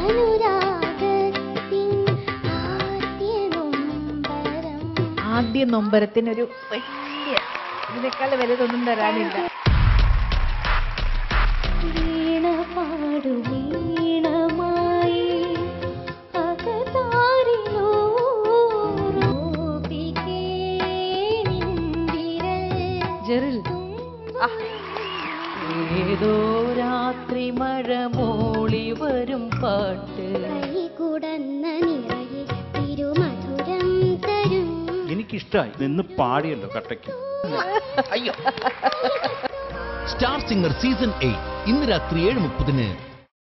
അനുരാഗത്തിൻ ആദ്യ നൊമ്പരം ആദ്യ നൊമ്പരത്തിനൊരു വലിയ ഇതിനേക്കാൾ വലുതൊന്നും തരാനില്ല വീണ പാടു വീണമായി അകതാരിലോ റൂപികേ നിൻവിരൽ ജെറിൽ ഏതോ രാത്രി മഴ മൂളി വരും പാട്ട് കൈകുടന്ന നിറയെ തിരുമധുരം തരും എനിക്കിഷ്ടമായി നിന്ന് പാടിയല്ലോ കട്ടയ്ക്ക് സ്റ്റാർ സിംഗർ സീസൺ എയ്റ്റ് ഇന്ന് രാത്രി ഏഴ് മുപ്പതിന്